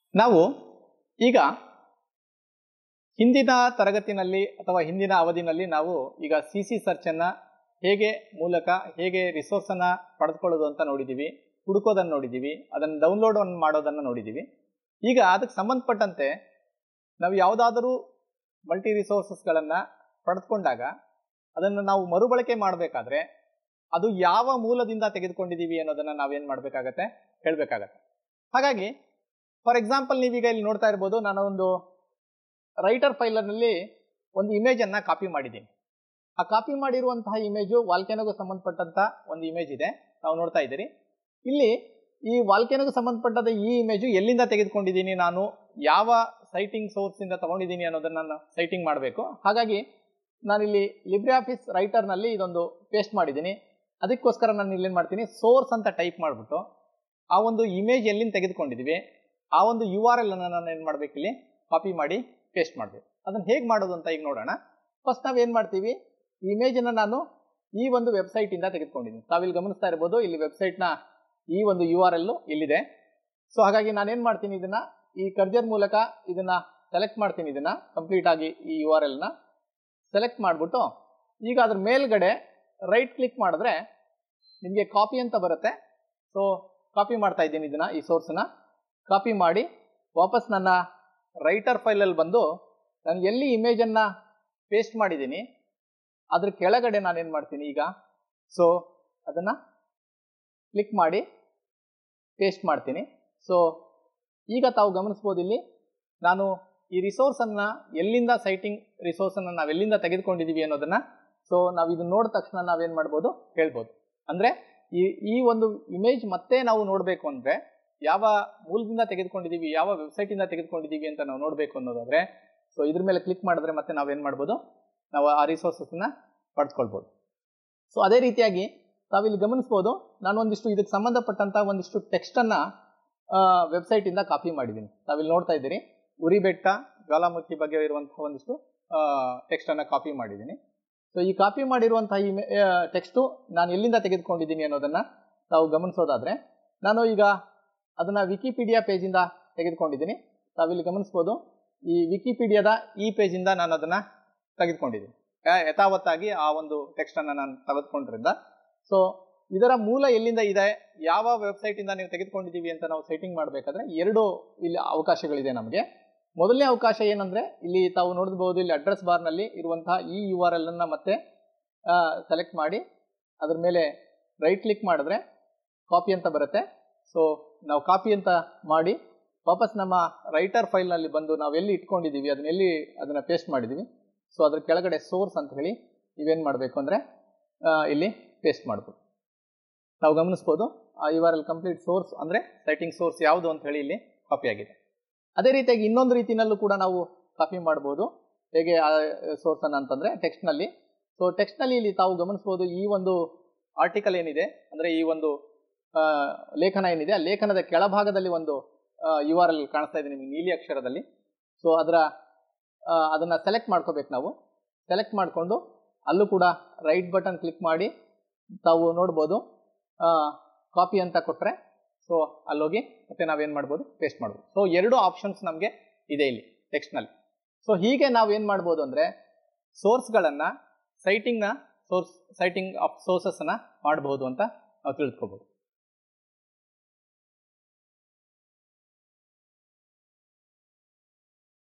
ನಾವು ಈಗ ಹಿಂದಿನ ತರಗತಿನಲ್ಲಿ ಅಥವಾ ಹಿಂದಿನ ಅವಧಿನಲ್ಲಿ ನಾವು ಈಗ ಸಿ ಸಿ ಸರ್ಚನ್ನು ಹೇಗೆ ಮೂಲಕ ಹೇಗೆ ರಿಸೋರ್ಸನ್ನು ಪಡೆದುಕೊಳ್ಳೋದು ಅಂತ ನೋಡಿದ್ದೀವಿ ಹುಡುಕೋದನ್ನು ನೋಡಿದ್ದೀವಿ ಅದನ್ನು ಡೌನ್ಲೋಡ್ ಮಾಡೋದನ್ನು ನೋಡಿದ್ದೀವಿ ಈಗ ಅದಕ್ಕೆ ಸಂಬಂಧಪಟ್ಟಂತೆ ನಾವು ಯಾವುದಾದರೂ ಮಲ್ಟಿ ರಿಸೋರ್ಸಸ್ಗಳನ್ನು ಪಡೆದುಕೊಂಡಾಗ ಅದನ್ನು ನಾವು ಮರುಬಳಕೆ ಮಾಡಬೇಕಾದ್ರೆ ಅದು ಯಾವ ಮೂಲದಿಂದ ತೆಗೆದುಕೊಂಡಿದ್ದೀವಿ ಅನ್ನೋದನ್ನು ನಾವೇನು ಮಾಡಬೇಕಾಗತ್ತೆ ಹೇಳಬೇಕಾಗತ್ತೆ ಹಾಗಾಗಿ ಫಾರ್ ಎಕ್ಸಾಂಪಲ್ ನೀವೀಗ ಇಲ್ಲಿ ನೋಡ್ತಾ ಇರ್ಬೋದು ನಾನು ಒಂದು ರೈಟರ್ ಫೈಲರ್ನಲ್ಲಿ ಒಂದು ಇಮೇಜನ್ನು ಕಾಪಿ ಮಾಡಿದ್ದೀನಿ ಆ ಕಾಪಿ ಮಾಡಿರುವಂತಹ ಇಮೇಜು ವಾಲ್ಕೆನೋಗೆ ಸಂಬಂಧಪಟ್ಟಂತ ಒಂದು ಇಮೇಜ್ ಇದೆ ನಾವು ನೋಡ್ತಾ ಇದ್ದೀರಿ ಇಲ್ಲಿ ಈ ವಾಲ್ಕೆನೋಗೆ ಸಂಬಂಧಪಟ್ಟದ ಈ ಇಮೇಜು ಎಲ್ಲಿಂದ ತೆಗೆದುಕೊಂಡಿದ್ದೀನಿ ನಾನು ಯಾವ ಸೈಟಿಂಗ್ ಸೋರ್ಸಿಂದ ತಗೊಂಡಿದ್ದೀನಿ ಅನ್ನೋದನ್ನು ನಾನು ಸೈಟಿಂಗ್ ಮಾಡಬೇಕು ಹಾಗಾಗಿ ನಾನಿಲ್ಲಿ ಲಿಬ್ರೆ ಆಫೀಸ್ ರೈಟರ್ನಲ್ಲಿ ಇದೊಂದು ಪೇಸ್ಟ್ ಮಾಡಿದ್ದೀನಿ ಅದಕ್ಕೋಸ್ಕರ ನಾನು ಇಲ್ಲೇನು ಮಾಡ್ತೀನಿ ಸೋರ್ಸ್ ಅಂತ ಟೈಪ್ ಮಾಡಿಬಿಟ್ಟು ಆ ಒಂದು ಇಮೇಜ್ ಎಲ್ಲಿಂದ ತೆಗೆದುಕೊಂಡಿದ್ದೀವಿ ಆ ಒಂದು ಯು ಆರ್ ಎಲ್ ಅನ್ನು ನಾನು ಏನು ಮಾಡಬೇಕು ಇಲ್ಲಿ ಕಾಪಿ ಮಾಡಿ ಪೇಸ್ಟ್ ಮಾಡಬೇಕು ಅದನ್ನು ಹೇಗೆ ಮಾಡೋದು ಅಂತ ಈಗ ನೋಡೋಣ ಫಸ್ಟ್ ನಾವು ಏನು ಮಾಡ್ತೀವಿ ಇಮೇಜನ್ನು ನಾನು ಈ ಒಂದು ವೆಬ್ಸೈಟಿಂದ ತೆಗೆದುಕೊಂಡಿದ್ದೀನಿ ತಾವಿಲ್ಲಿ ಗಮನಿಸ್ತಾ ಇರ್ಬೋದು ಇಲ್ಲಿ ವೆಬ್ಸೈಟ್ನ ಈ ಒಂದು ಯು ಆರ್ ಎಲ್ಲು ಇಲ್ಲಿದೆ ಸೊ ಹಾಗಾಗಿ ನಾನೇನು ಮಾಡ್ತೀನಿ ಇದನ್ನ ಈ ಕರ್ಜರ್ ಮೂಲಕ ಇದನ್ನ ಸೆಲೆಕ್ಟ್ ಮಾಡ್ತೀನಿ ಇದನ್ನ ಕಂಪ್ಲೀಟ್ ಆಗಿ ಈ ಯು ಆರ್ ಎಲ್ನ ಸೆಲೆಕ್ಟ್ ಮಾಡಿಬಿಟ್ಟು ಈಗ ಅದ್ರ ಮೇಲ್ಗಡೆ ರೈಟ್ ಕ್ಲಿಕ್ ಮಾಡಿದ್ರೆ ನಿಮಗೆ ಕಾಪಿ ಅಂತ ಬರುತ್ತೆ ಸೊ ಕಾಪಿ ಮಾಡ್ತಾ ಇದ್ದೀನಿ ಇದನ್ನ ಈ ಸೋರ್ಸ್ನ ಕಾಪಿ ಮಾಡಿ ವಾಪಸ್ ನನ್ನ ರೈಟರ್ ಫೈಲಲ್ಲಿ ಬಂದು ನಾನು ಎಲ್ಲಿ ಇಮೇಜನ್ನು ಪೇಸ್ಟ್ ಮಾಡಿದ್ದೀನಿ ಅದ್ರ ಕೆಳಗಡೆ ನಾನೇನು ಮಾಡ್ತೀನಿ ಈಗ ಸೊ ಅದನ್ನು ಕ್ಲಿಕ್ ಮಾಡಿ ಪೇಸ್ಟ್ ಮಾಡ್ತೀನಿ ಸೊ ಈಗ ತಾವು ಗಮನಿಸ್ಬೋದು ಇಲ್ಲಿ ನಾನು ಈ ರಿಸೋರ್ಸನ್ನು ಎಲ್ಲಿಂದ ಸೈಟಿಂಗ್ ರಿಸೋರ್ಸನ್ನು ನಾವು ಎಲ್ಲಿಂದ ತೆಗೆದುಕೊಂಡಿದ್ದೀವಿ ಅನ್ನೋದನ್ನು ಸೊ ನಾವು ಇದನ್ನ ನೋಡಿದ ತಕ್ಷಣ ನಾವೇನು ಮಾಡ್ಬೋದು ಹೇಳ್ಬೋದು ಅಂದರೆ ಈ ಈ ಒಂದು ಇಮೇಜ್ ಮತ್ತೆ ನಾವು ನೋಡಬೇಕು ಅಂದರೆ ಯಾವ ಮೂಲದಿಂದ ತೆಗೆದುಕೊಂಡಿದ್ದೀವಿ ಯಾವ ವೆಬ್ಸೈಟಿಂದ ತೆಗೆದುಕೊಂಡಿದ್ದೀವಿ ಅಂತ ನಾವು ನೋಡಬೇಕು ಅನ್ನೋದಾದರೆ ಸೊ ಇದ್ರ ಮೇಲೆ ಕ್ಲಿಕ್ ಮಾಡಿದ್ರೆ ಮತ್ತೆ ನಾವೇನು ಮಾಡ್ಬೋದು ನಾವು ಆ ರಿಸೋರ್ಸಸ್ನ ಪಡೆದುಕೊಳ್ಬೋದು ಸೊ ಅದೇ ರೀತಿಯಾಗಿ ತಾವಿಲ್ಲಿ ಗಮನಿಸ್ಬೋದು ನಾನು ಒಂದಿಷ್ಟು ಇದಕ್ಕೆ ಸಂಬಂಧಪಟ್ಟಂತ ಒಂದಿಷ್ಟು ಟೆಕ್ಸ್ಟನ್ನು ವೆಬ್ಸೈಟಿಂದ ಕಾಪಿ ಮಾಡಿದ್ದೀನಿ ತಾವಿಲ್ಲಿ ನೋಡ್ತಾ ಇದ್ದೀರಿ ಉರಿಬೆಟ್ಟ ಜ್ವಾಲಾಮುಖಿ ಬಗ್ಗೆ ಇರುವಂತಹ ಒಂದಿಷ್ಟು ಟೆಕ್ಸ್ಟನ್ನು ಕಾಪಿ ಮಾಡಿದ್ದೀನಿ ಸೊ ಈ ಕಾಪಿ ಮಾಡಿರುವಂತಹ ಈ ಟೆಕ್ಸ್ಟು ನಾನು ಎಲ್ಲಿಂದ ತೆಗೆದುಕೊಂಡಿದ್ದೀನಿ ಅನ್ನೋದನ್ನು ತಾವು ಗಮನಿಸೋದಾದರೆ ನಾನು ಈಗ ಅದನ್ನು ವಿಕಿಪೀಡಿಯಾ ಪೇಜಿಂದ ತೆಗೆದುಕೊಂಡಿದ್ದೀನಿ ತಾವಿಲ್ಲಿ ಗಮನಿಸ್ಬೋದು ಈ ವಿಕಿಪೀಡಿಯಾದ ಈ ಪೇಜಿಂದ ನಾನು ಅದನ್ನು ತೆಗೆದುಕೊಂಡಿದ್ದೀನಿ ಯಥಾವತ್ತಾಗಿ ಆ ಒಂದು ಟೆಕ್ಸ್ಟನ್ನು ನಾನು ತೆಗೆದುಕೊಂಡಿರಿಂದ ಸೊ ಇದರ ಮೂಲ ಎಲ್ಲಿಂದ ಇದೆ ಯಾವ ವೆಬ್ಸೈಟಿಂದ ನೀವು ತೆಗೆದುಕೊಂಡಿದ್ದೀವಿ ಅಂತ ನಾವು ಸೆಟ್ಟಿಂಗ್ ಮಾಡಬೇಕಾದ್ರೆ ಎರಡು ಇಲ್ಲಿ ಅವಕಾಶಗಳಿದೆ ನಮಗೆ ಮೊದಲನೇ ಅವಕಾಶ ಏನಂದ್ರೆ ಇಲ್ಲಿ ತಾವು ನೋಡಬಹುದು ಇಲ್ಲಿ ಅಡ್ರೆಸ್ ಬಾರ್ನಲ್ಲಿ ಇರುವಂತಹ ಈ ಯು ಆರ್ ಎಲ್ ಅನ್ನ ಮತ್ತೆ ಸೆಲೆಕ್ಟ್ ಮಾಡಿ ಅದ್ರ ಮೇಲೆ ರೈಟ್ ಕ್ಲಿಕ್ ಮಾಡಿದ್ರೆ ಕಾಪಿ ಅಂತ ಬರುತ್ತೆ ಸೊ ನಾವು ಕಾಪಿ ಅಂತ ಮಾಡಿ ವಾಪಸ್ ನಮ್ಮ ರೈಟರ್ ಫೈಲ್ನಲ್ಲಿ ಬಂದು ನಾವು ಎಲ್ಲಿ ಇಟ್ಕೊಂಡಿದ್ದೀವಿ ಅದನ್ನ ಎಲ್ಲಿ ಅದನ್ನ ಪೇಸ್ಟ್ ಮಾಡಿದ್ದೀವಿ ಸೊ ಅದ್ರ ಕೆಳಗಡೆ ಸೋರ್ಸ್ ಅಂತ ಹೇಳಿ ನೀವೇನು ಮಾಡಬೇಕು ಅಂದರೆ ಇಲ್ಲಿ ಪೇಸ್ಟ್ ಮಾಡ್ಬೋದು ನಾವು ಗಮನಿಸ್ಬೋದು ಆ U R L complete source ಅಂದರೆ ಸೈಟಿಂಗ್ ಸೋರ್ಸ್ ಯಾವುದು ಅಂತ ಹೇಳಿ ಇಲ್ಲಿ ಕಾಪಿ ಆಗಿದೆ ಅದೇ ರೀತಿಯಾಗಿ ಇನ್ನೊಂದು ರೀತಿಯಲ್ಲೂ ಕೂಡ ನಾವು ಕಾಪಿ ಮಾಡ್ಬೋದು ಹೇಗೆ ಆ ಸೋರ್ಸನ್ನು ಅಂತಂದರೆ ಟೆಕ್ಸ್ಟ್ನಲ್ಲಿ ಸೊ ಟೆಕ್ಸ್ಟ್ನಲ್ಲಿ ಇಲ್ಲಿ ತಾವು ಗಮನಿಸ್ಬೋದು ಈ ಒಂದು ಆರ್ಟಿಕಲ್ ಏನಿದೆ ಅಂದರೆ ಈ ಒಂದು ಲೇಖನ ಏನಿದೆ ಆ ಲೇಖನದ ಕೆಳಭಾಗದಲ್ಲಿ ಒಂದು ಯು ಆರ್ ಎಲ್ ಕಾಣಿಸ್ತಾ ಇದೆ ನಿಮಗೆ ನೀಲಿ ಅಕ್ಷರದಲ್ಲಿ ಸೊ ಅದರ ಅದನ್ನು ಸೆಲೆಕ್ಟ್ ಮಾಡ್ಕೋಬೇಕು ನಾವು ಸೆಲೆಕ್ಟ್ ಮಾಡಿಕೊಂಡು ಅಲ್ಲೂ ಕೂಡ ರೈಟ್ ಬಟನ್ ಕ್ಲಿಕ್ ಮಾಡಿ ತಾವು ನೋಡ್ಬೋದು ಕಾಪಿ ಅಂತ ಕೊಟ್ಟರೆ ಸೊ ಅಲ್ಲೋಗಿ ಮತ್ತೆ ನಾವೇನು ಮಾಡ್ಬೋದು ಪೇಸ್ಟ್ ಮಾಡ್ಬೋದು ಸೊ ಎರಡು ಆಪ್ಷನ್ಸ್ ನಮಗೆ ಇದೆ ಇಲ್ಲಿ ಟೆಕ್ಸ್ಟ್ನಲ್ಲಿ ಸೊ ಹೀಗೆ ನಾವೇನು ಮಾಡ್ಬೋದು ಅಂದರೆ ಸೋರ್ಸ್ಗಳನ್ನು ಸೈಟಿಂಗ್ನ ಸೋರ್ಸ್ ಸೈಟಿಂಗ್ ಆಫ್ ಸೋರ್ಸಸ್ನ ಮಾಡಬಹುದು ಅಂತ ನಾವು ತಿಳ್ಕೊಬೋದು